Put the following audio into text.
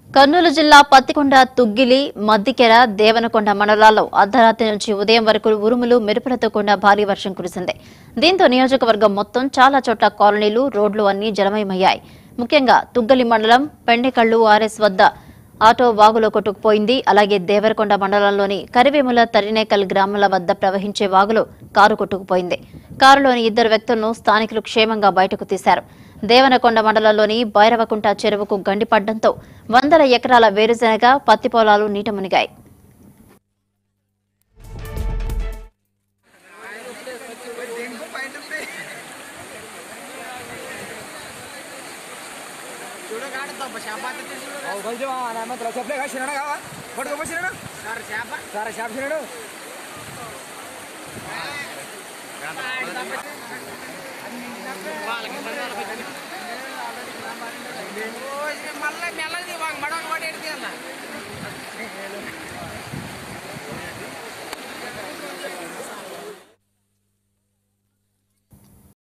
కర్నూలు జిల్లా పత్తికొండ తుగ్గిలి మద్దికెర దేవనకొండ మండలాల్లో అర్ధరాత్రి నుంచి ఉదయం వరకు ఉరుములు మెరుపులతో కూడిన భారీ వర్షం కురిసింది దీంతో నియోజకవర్గం మొత్తం చాలా చోట్ల కాలనీలు రోడ్లు అన్ని జలమయమయ్యాయి ముఖ్యంగా తుగ్గలి మండలం పెండెకళ్లు ఆర్ఎస్ వద్ద ఆటో వాగులో కొట్టుకుపోయింది అలాగే దేవరకొండ మండలంలోని కరివేముల తరినేకల్ గ్రామాల వద్ద ప్రవహించే వాగులో కారు కొట్టుకుపోయింది కారులోని ఇద్దరు వ్యక్తులను స్థానికులు క్షేమంగా బయటకు తీశారు దేవనకొండ మండలంలోని భైరవకుంట చెరువుకు గండిపడ్డంతో వందల ఎకరాల వేరుశెనగ పత్తి పొలాలు నీట మునిగాయి కొంచెం మాత్రం చెప్పలే కదా చిన్న కావా పట్టుకోపో చిన్న సరే చేప చిన్నడు మళ్ళీ